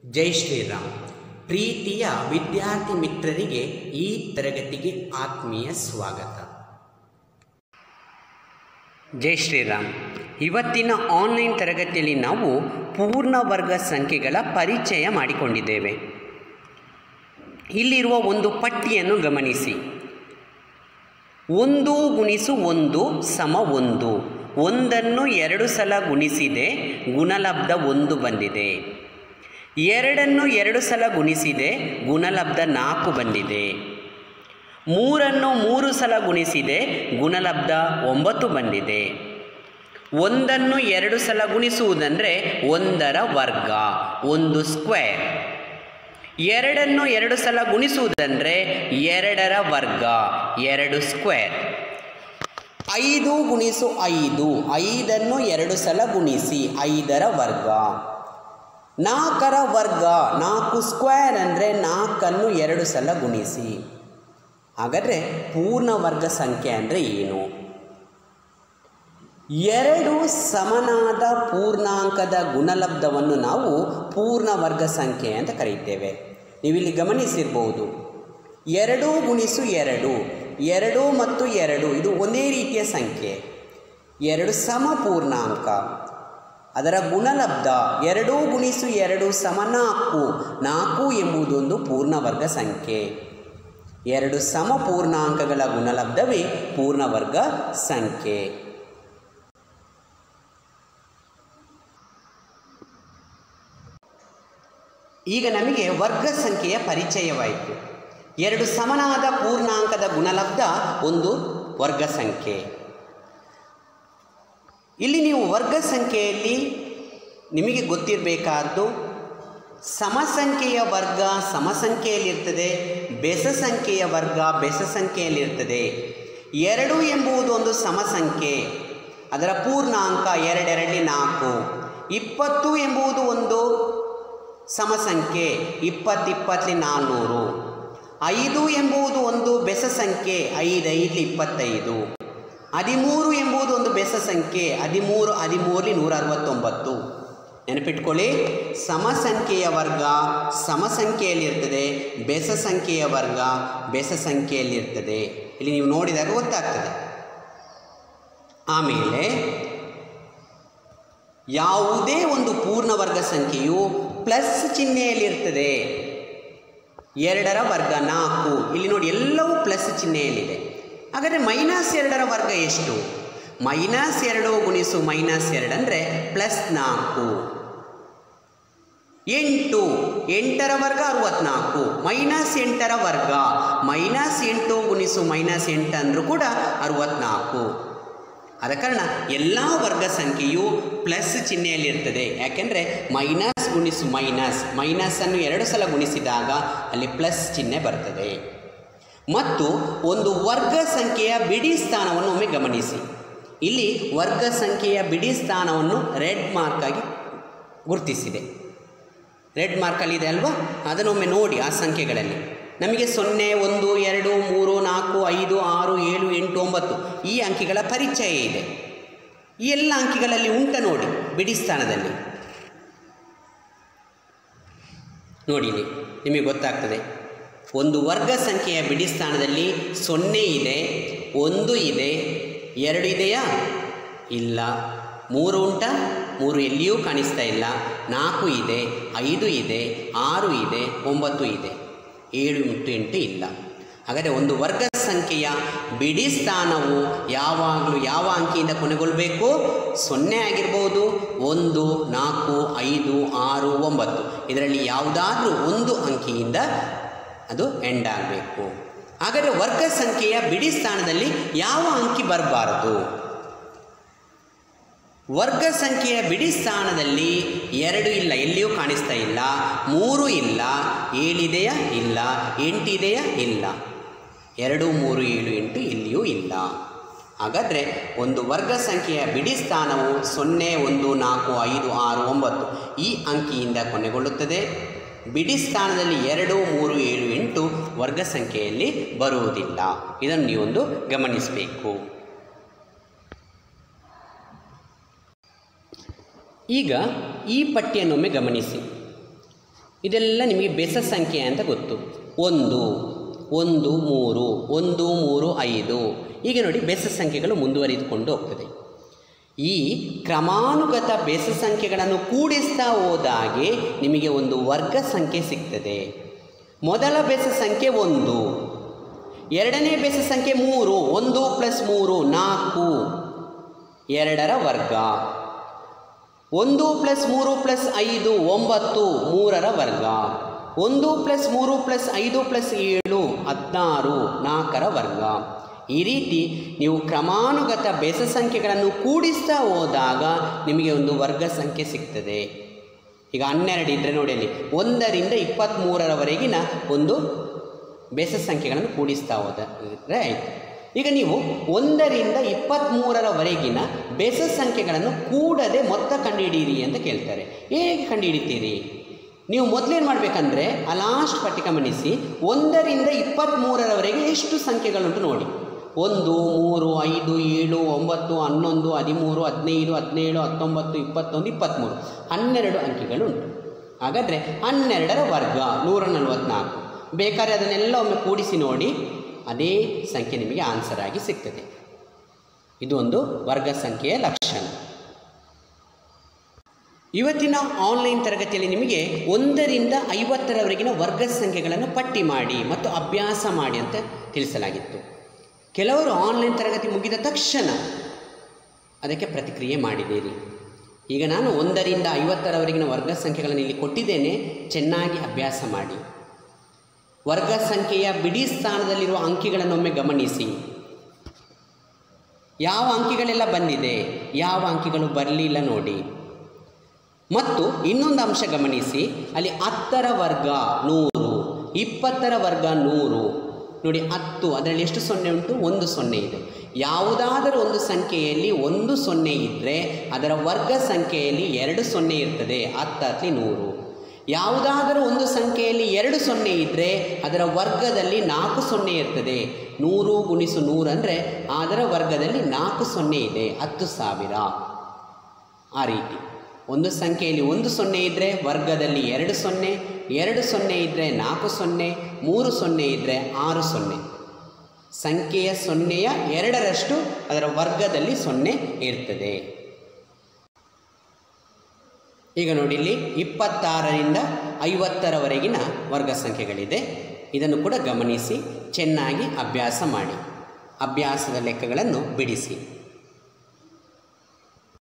ಜೈ ಶ್ರೀರಾಮ್ ಪ್ರೀತಿಯ ವಿದ್ಯಾರ್ಥಿ ಮಿತ್ರರಿಗೆ ಈ ತರಗತಿಗೆ ಆತ್ಮೀಯ ಸ್ವಾಗತ ಜೈ ಶ್ರೀರಾಮ್ ಇವತ್ತಿನ ಆನ್ಲೈನ್ ತರಗತಿಯಲ್ಲಿ ನಾವು ಪೂರ್ಣ ವರ್ಗ ಸಂಖ್ಯೆಗಳ ಪರಿಚಯ ಮಾಡಿಕೊಂಡಿದ್ದೇವೆ ಇಲ್ಲಿರುವ ಒಂದು ಪಟ್ಟಿಯನ್ನು ಗಮನಿಸಿ ಒಂದು ಗುಣಿಸು ಒಂದು ಸಮ ಒಂದು ಒಂದನ್ನು ಎರಡು ಸಲ ಗುಣಿಸಿದೆ ಗುಣಲಬ್ಧ ಒಂದು ಬಂದಿದೆ ಎರಡನ್ನು ಎರಡು ಸಲ ಗುಣಿಸಿದೆ ಗುಣಲಬ್ಧ ನಾಲ್ಕು ಬಂದಿದೆ ಮೂರನ್ನು ಮೂರು ಸಲ ಗುಣಿಸಿದೆ ಗುಣಲಬ್ಧ ಒಂಬತ್ತು ಬಂದಿದೆ ಒಂದನ್ನು ಎರಡು ಸಲ ಗುಣಿಸುವುದಂದರೆ ಒಂದರ ವರ್ಗ ಒಂದು ಸ್ಕ್ವೇರ್ ಎರಡನ್ನು ಎರಡು ಸಲ ಗುಣಿಸುವುದಂದರೆ ಎರಡರ ವರ್ಗ ಎರಡು ಸ್ಕ್ವೇರ್ ಐದು ಗುಣಿಸು ಐದು ಐದನ್ನು ಎರಡು ಸಲ ಗುಣಿಸಿ ಐದರ ವರ್ಗ ನಾಲ್ಕರ ವರ್ಗ ನಾಲ್ಕು ಸ್ಕ್ವೇರ್ ಅಂದರೆ ನಾಲ್ಕನ್ನು ಎರಡು ಸಲ ಗುಣಿಸಿ ಹಾಗಾದರೆ ಪೂರ್ಣ ವರ್ಗ ಸಂಖ್ಯೆ ಅಂದರೆ ಏನು ಎರಡು ಸಮನಾದ ಪೂರ್ಣಾಂಕದ ಗುಣಲಬ್ಧವನ್ನು ನಾವು ಪೂರ್ಣ ವರ್ಗ ಸಂಖ್ಯೆ ಅಂತ ಕರೆಯುತ್ತೇವೆ ನೀವಿಲ್ಲಿ ಗಮನಿಸಿರ್ಬೋದು ಎರಡು ಗುಣಿಸು ಎರಡು ಎರಡು ಮತ್ತು ಎರಡು ಇದು ಒಂದೇ ರೀತಿಯ ಸಂಖ್ಯೆ ಎರಡು ಸಮ ಪೂರ್ಣಾಂಕ ಅದರ ಗುಣಲಬ್ಧ ಎರಡು ಗುಣಿಸು ಎರಡು ಸಮ ನಾಲ್ಕು ನಾಲ್ಕು ಎಂಬುದೊಂದು ಪೂರ್ಣವರ್ಗ ಸಂಖ್ಯೆ ಎರಡು ಸಮ ಪೂರ್ಣಾಂಕಗಳ ಗುಣಲಬ್ಧವೇ ಪೂರ್ಣವರ್ಗ ಸಂಖ್ಯೆ ಈಗ ನಮಗೆ ವರ್ಗ ಸಂಖ್ಯೆಯ ಪರಿಚಯವಾಯಿತು ಎರಡು ಸಮನಾದ ಪೂರ್ಣಾಂಕದ ಗುಣಲಬ್ಧ ಒಂದು ವರ್ಗ ಸಂಖ್ಯೆ ಇಲ್ಲಿ ನೀವು ವರ್ಗ ಸಂಖ್ಯೆಯಲ್ಲಿ ನಿಮಗೆ ಗೊತ್ತಿರಬೇಕಾದ್ದು ಸಮಸಂಖ್ಯೆಯ ವರ್ಗ ಸಮಸಂಖ್ಯೆಯಲ್ಲಿರ್ತದೆ ಬೆಸ ಸಂಖ್ಯೆಯ ವರ್ಗ ಬೆಸ ಸಂಖ್ಯೆಯಲ್ಲಿರ್ತದೆ ಎರಡು ಎಂಬುದು ಒಂದು ಸಮಸಂಖ್ಯೆ ಅದರ ಪೂರ್ಣಾಂಕ ಎರಡೆರಡಲಿ ನಾಲ್ಕು ಇಪ್ಪತ್ತು ಎಂಬುದು ಒಂದು ಸಮಸಂಖ್ಯೆ ಇಪ್ಪತ್ತಿಪ್ಪತ್ತಲಿ ನಾನ್ನೂರು ಐದು ಎಂಬುದು ಒಂದು ಬೆಸ ಸಂಖ್ಯೆ ಐದು ಐದಲಿ ಇಪ್ಪತ್ತೈದು ಹದಿಮೂರು ಎಂಬುದು ಒಂದು ಬೆಸ ಸಂಖ್ಯೆ ಹದಿಮೂರು ಹದಿಮೂರಲಿ ನೂರ ಅರವತ್ತೊಂಬತ್ತು ನೆನಪಿಟ್ಕೊಳ್ಳಿ ಸಮಸಂಖ್ಯೆಯ ವರ್ಗ ಸಮಸಂಖ್ಯೆಯಲ್ಲಿರ್ತದೆ ಬೆಸ ಸಂಖ್ಯೆಯ ವರ್ಗ ಬೆಸ ಸಂಖ್ಯೆಯಲ್ಲಿರ್ತದೆ ಇಲ್ಲಿ ನೀವು ನೋಡಿದಾಗ ಗೊತ್ತಾಗ್ತದೆ ಆಮೇಲೆ ಯಾವುದೇ ಒಂದು ಪೂರ್ಣ ವರ್ಗ ಸಂಖ್ಯೆಯು ಪ್ಲಸ್ ಚಿಹ್ನೆಯಲ್ಲಿರ್ತದೆ ಎರಡರ ವರ್ಗ ನಾಲ್ಕು ಇಲ್ಲಿ ನೋಡಿ ಎಲ್ಲವೂ ಪ್ಲಸ್ ಚಿಹ್ನೆಯಲ್ಲಿದೆ ಹಾಗಾದರೆ ಮೈನಸ್ ಎರಡರ ವರ್ಗ ಎಷ್ಟು ಮೈನಸ್ ಎರಡು ಗುಣಿಸು ಮೈನಸ್ ಎರಡು ಅಂದರೆ ಪ್ಲಸ್ ನಾಲ್ಕು ಎಂಟು ಎಂಟರ ವರ್ಗ ಅರವತ್ನಾಲ್ಕು ಮೈನಸ್ ಎಂಟರ ವರ್ಗ ಮೈನಸ್ ಎಂಟು ಗುಣಿಸು ಮೈನಸ್ ಎಂಟು ಅಂದರೂ ಕೂಡ ಅರವತ್ನಾಲ್ಕು ಆದ ಕಾರಣ ಎಲ್ಲ ವರ್ಗ ಸಂಖ್ಯೆಯು ಪ್ಲಸ್ ಚಿಹ್ನೆಯಲ್ಲಿರ್ತದೆ ಯಾಕೆಂದರೆ ಮೈನಸ್ ಗುಣಿಸು ಮೈನಸ್ ಮೈನಸನ್ನು ಎರಡು ಸಲ ಗುಣಿಸಿದಾಗ ಅಲ್ಲಿ ಪ್ಲಸ್ ಚಿಹ್ನೆ ಬರ್ತದೆ ಮತ್ತು ಒಂದು ವರ್ಗ ಸಂಖ್ಯೆಯ ಬಿಡಿ ಸ್ಥಾನವನ್ನು ಒಮ್ಮೆ ಗಮನಿಸಿ ಇಲ್ಲಿ ವರ್ಗ ಸಂಖ್ಯೆಯ ಬಿಡಿ ಸ್ಥಾನವನ್ನು ರೆಡ್ ಮಾರ್ಕಾಗಿ ಗುರುತಿಸಿದೆ ರೆಡ್ ಮಾರ್ಕಲ್ಲಿ ಇದೆ ಅಲ್ವಾ ಅದನ್ನೊಮ್ಮೆ ನೋಡಿ ಆ ಸಂಖ್ಯೆಗಳಲ್ಲಿ ನಮಗೆ ಸೊನ್ನೆ ಒಂದು ಎರಡು ಮೂರು ನಾಲ್ಕು ಐದು ಆರು ಏಳು ಎಂಟು ಒಂಬತ್ತು ಈ ಅಂಕಿಗಳ ಪರಿಚಯ ಇದೆ ಈ ಎಲ್ಲ ಅಂಕಿಗಳಲ್ಲಿ ಉಂಟ ನೋಡಿ ಬಿಡಿ ಸ್ಥಾನದಲ್ಲಿ ನೋಡಿ ಇಲ್ಲಿ ನಿಮಗೆ ಗೊತ್ತಾಗ್ತದೆ ಒಂದು ವರ್ಗ ಸಂಖ್ಯೆಯ ಬಿಡಿ ಸ್ಥಾನದಲ್ಲಿ ಸೊನ್ನೆ ಇದೆ ಒಂದು ಇದೆ ಎರಡು ಇದೆಯಾ ಇಲ್ಲ ಮೂರು ಉಂಟ ಮೂರು ಎಲ್ಲಿಯೂ ಕಾಣಿಸ್ತಾ ಇಲ್ಲ ನಾಲ್ಕು ಇದೆ ಐದು ಇದೆ ಆರು ಇದೆ ಒಂಬತ್ತು ಇದೆ ಏಳು ಎಂಟು ಎಂಟು ಇಲ್ಲ ಹಾಗಾದರೆ ಒಂದು ವರ್ಗ ಸಂಖ್ಯೆಯ ಬಿಡಿ ಸ್ಥಾನವು ಯಾವಾಗಲೂ ಯಾವ ಅಂಕಿಯಿಂದ ಕೊನೆಗೊಳ್ಳಬೇಕು ಸೊನ್ನೆ ಆಗಿರ್ಬೋದು ಒಂದು ನಾಲ್ಕು ಐದು ಆರು ಒಂಬತ್ತು ಇದರಲ್ಲಿ ಯಾವುದಾದ್ರೂ ಒಂದು ಅಂಕಿಯಿಂದ ಅದು ಎಂಡ್ ಆಗಬೇಕು ಹಾಗಾದರೆ ವರ್ಗ ಸಂಖ್ಯೆಯ ಬಿಡಿ ಸ್ಥಾನದಲ್ಲಿ ಯಾವ ಅಂಕಿ ಬರಬಾರದು ವರ್ಗ ಸಂಖ್ಯೆಯ ಬಿಡಿ ಸ್ಥಾನದಲ್ಲಿ ಎರಡು ಇಲ್ಲ ಎಲ್ಲಿಯೂ ಕಾಣಿಸ್ತಾ ಇಲ್ಲ ಮೂರು ಇಲ್ಲ ಏಳಿದೆಯಾ ಇಲ್ಲ ಎಂಟಿದೆಯಾ ಇಲ್ಲ ಎರಡು ಮೂರು ಏಳು ಎಂಟು ಎಲ್ಲಿಯೂ ಇಲ್ಲ ಹಾಗಾದರೆ ಒಂದು ವರ್ಗ ಸಂಖ್ಯೆಯ ಬಿಡಿ ಸ್ಥಾನವು ಸೊನ್ನೆ ಒಂದು ನಾಲ್ಕು ಐದು ಆರು ಒಂಬತ್ತು ಈ ಅಂಕಿಯಿಂದ ಕೊನೆಗೊಳ್ಳುತ್ತದೆ ಬಿಡಿ ಸ್ಥಾನದಲ್ಲಿ ಎರಡು ಮೂರು ಏಳು ಎಂಟು ವರ್ಗ ಸಂಖ್ಯೆಯಲ್ಲಿ ಬರುವುದಿಲ್ಲ ಇದನ್ನು ನೀವೊಂದು ಗಮನಿಸಬೇಕು ಈಗ ಈ ಪಟ್ಟಿಯನ್ನೊಮ್ಮೆ ಗಮನಿಸಿ ಇದೆಲ್ಲ ನಿಮಗೆ ಬೆಸ ಸಂಖ್ಯೆ ಅಂತ ಗೊತ್ತು ಒಂದು ಒಂದು ಮೂರು ಒಂದು ಮೂರು ಐದು ಈಗ ನೋಡಿ ಬೆಸ ಸಂಖ್ಯೆಗಳು ಮುಂದುವರಿದುಕೊಂಡು ಹೋಗ್ತದೆ ಈ ಕ್ರಮಾನುಗತ ಬೆಸ ಸಂಖ್ಯೆಗಳನ್ನು ಕೂಡಿಸ್ತಾ ಹೋದಾಗೆ ನಿಮಗೆ ಒಂದು ವರ್ಗ ಸಂಖ್ಯೆ ಸಿಗ್ತದೆ ಮೊದಲ ಬೆಸ ಸಂಖ್ಯೆ ಒಂದು ಎರಡನೇ ಬೆಸ ಸಂಖ್ಯೆ ಮೂರು ಒಂದು ಪ್ಲಸ್ ಮೂರು ನಾಲ್ಕು ಎರಡರ ವರ್ಗ ಒಂದು ಪ್ಲಸ್ ಮೂರು ಪ್ಲಸ್ ಐದು ಒಂಬತ್ತು ಮೂರರ ವರ್ಗ ಒಂದು ಪ್ಲಸ್ ಮೂರು ಪ್ಲಸ್ ಐದು ಪ್ಲಸ್ ಏಳು ಹದಿನಾರು ನಾಲ್ಕರ ವರ್ಗ ಈ ರೀತಿ ನೀವು ಕ್ರಮಾನುಗತ ಬೆಸ ಸಂಖ್ಯೆಗಳನ್ನು ಕೂಡಿಸ್ತಾ ಹೋದಾಗ ನಿಮಗೆ ಒಂದು ವರ್ಗ ಸಂಖ್ಯೆ ಸಿಗ್ತದೆ ಈಗ ಹನ್ನೆರಡು ಇದ್ದರೆ ನೋಡಿ ಅಲ್ಲಿ ಒಂದರಿಂದ ಇಪ್ಪತ್ತ್ಮೂರರವರೆಗಿನ ಒಂದು ಬೆಸ ಸಂಖ್ಯೆಗಳನ್ನು ಕೂಡಿಸ್ತಾ ಹೋದರೆ ಆಯಿತು ಈಗ ನೀವು ಒಂದರಿಂದ ಇಪ್ಪತ್ತ್ಮೂರರವರೆಗಿನ ಬೆಸ ಸಂಖ್ಯೆಗಳನ್ನು ಕೂಡದೆ ಮೊತ್ತ ಕಂಡುಹಿಡಿಯಿರಿ ಅಂತ ಕೇಳ್ತಾರೆ ಹೇಗೆ ಕಂಡುಹಿಡಿತೀರಿ ನೀವು ಮೊದಲೇನು ಮಾಡಬೇಕಂದ್ರೆ ಆ ಲಾಸ್ಟ್ ಪಟ್ಟಿ ಗಮನಿಸಿ ಒಂದರಿಂದ ಇಪ್ಪತ್ತ್ಮೂರರವರೆಗೆ ಎಷ್ಟು ಸಂಖ್ಯೆಗಳುಂಟು ನೋಡಿ ಒಂದು ಮೂರು ಐದು ಏಳು ಒಂಬತ್ತು ಹನ್ನೊಂದು ಹದಿಮೂರು ಹದಿನೈದು ಹದಿನೇಳು ಹತ್ತೊಂಬತ್ತು ಇಪ್ಪತ್ತೊಂದು ಇಪ್ಪತ್ತ್ಮೂರು ಹನ್ನೆರಡು ಅಂಕಿಗಳುಂಟು ಹಾಗಾದರೆ ಹನ್ನೆರಡರ ವರ್ಗ ನೂರ ನಲವತ್ತ್ನಾಲ್ಕು ಬೇಕಾದ್ರೆ ಅದನ್ನೆಲ್ಲ ಒಮ್ಮೆ ಕೂಡಿಸಿ ನೋಡಿ ಅದೇ ಸಂಖ್ಯೆ ನಿಮಗೆ ಆನ್ಸರ್ ಆಗಿ ಸಿಗ್ತದೆ ಇದು ಒಂದು ವರ್ಗ ಸಂಖ್ಯೆಯ ಲಕ್ಷಣ ಇವತ್ತಿನ ಆನ್ಲೈನ್ ತರಗತಿಯಲ್ಲಿ ನಿಮಗೆ ಒಂದರಿಂದ ಐವತ್ತರವರೆಗಿನ ವರ್ಗ ಸಂಖ್ಯೆಗಳನ್ನು ಪಟ್ಟಿ ಮಾಡಿ ಮತ್ತು ಅಭ್ಯಾಸ ಮಾಡಿ ಅಂತ ತಿಳಿಸಲಾಗಿತ್ತು ಕೆಲವರು ಆನ್ಲೈನ್ ತರಗತಿ ಮುಗಿದ ತಕ್ಷಣ ಅದಕ್ಕೆ ಪ್ರತಿಕ್ರಿಯೆ ಮಾಡಿದ್ದೀರಿ ಈಗ ನಾನು ಒಂದರಿಂದ ಐವತ್ತರವರೆಗಿನ ವರ್ಗ ಸಂಖ್ಯೆಗಳನ್ನು ಇಲ್ಲಿ ಕೊಟ್ಟಿದ್ದೇನೆ ಚೆನ್ನಾಗಿ ಅಭ್ಯಾಸ ಮಾಡಿ ವರ್ಗ ಸಂಖ್ಯೆಯ ಬಿಡಿ ಸ್ಥಾನದಲ್ಲಿರುವ ಅಂಕಿಗಳನ್ನೊಮ್ಮೆ ಗಮನಿಸಿ ಯಾವ ಅಂಕಿಗಳೆಲ್ಲ ಬಂದಿದೆ ಯಾವ ಅಂಕಿಗಳು ಬರಲಿಲ್ಲ ನೋಡಿ ಮತ್ತು ಇನ್ನೊಂದು ಅಂಶ ಗಮನಿಸಿ ಅಲ್ಲಿ ಹತ್ತರ ವರ್ಗ ನೂರು ಇಪ್ಪತ್ತರ ವರ್ಗ ನೂರು ನೋಡಿ ಹತ್ತು ಅದರಲ್ಲಿ ಎಷ್ಟು ಸೊನ್ನೆ ಉಂಟು ಒಂದು ಸೊನ್ನೆ ಇದೆ ಯಾವುದಾದರೂ ಒಂದು ಸಂಖ್ಯೆಯಲ್ಲಿ ಒಂದು ಸೊನ್ನೆ ಇದ್ದರೆ ಅದರ ವರ್ಗ ಸಂಖ್ಯೆಯಲ್ಲಿ ಎರಡು ಸೊನ್ನೆ ಇರ್ತದೆ ಹತ್ತಲ್ಲಿ ನೂರು ಯಾವುದಾದರೂ ಒಂದು ಸಂಖ್ಯೆಯಲ್ಲಿ ಎರಡು ಸೊನ್ನೆ ಇದ್ದರೆ ಅದರ ವರ್ಗದಲ್ಲಿ ನಾಲ್ಕು ಸೊನ್ನೆ ಇರ್ತದೆ ನೂರು ಗುಣಿಸು ನೂರು ಅಂದರೆ ಅದರ ವರ್ಗದಲ್ಲಿ ನಾಲ್ಕು ಸೊನ್ನೆ ಇದೆ ಹತ್ತು ಸಾವಿರ ಆ ರೀತಿ ಒಂದು ಸಂಖ್ಯೆಯಲ್ಲಿ ಒಂದು ಸೊನ್ನೆ ಇದ್ದರೆ ವರ್ಗದಲ್ಲಿ ಎರಡು ಸೊನ್ನೆ ಎರಡು ಸೊನ್ನೆ ಇದ್ದರೆ ನಾಲ್ಕು ಸೊನ್ನೆ ಮೂರು ಸೊನ್ನೆ ಇದ್ದರೆ ಆರು ಸೊನ್ನೆ ಸಂಖ್ಯೆಯ ಸೊನ್ನೆಯ ಎರಡರಷ್ಟು ಅದರ ವರ್ಗದಲ್ಲಿ ಸೊನ್ನೆ ಇರ್ತದೆ ಈಗ ನೋಡಿ ಇಲ್ಲಿ ಇಪ್ಪತ್ತಾರರಿಂದ ಐವತ್ತರವರೆಗಿನ ವರ್ಗ ಸಂಖ್ಯೆಗಳಿದೆ ಇದನ್ನು ಕೂಡ ಗಮನಿಸಿ ಚೆನ್ನಾಗಿ ಅಭ್ಯಾಸ ಮಾಡಿ ಅಭ್ಯಾಸದ ಲೆಕ್ಕಗಳನ್ನು ಬಿಡಿಸಿ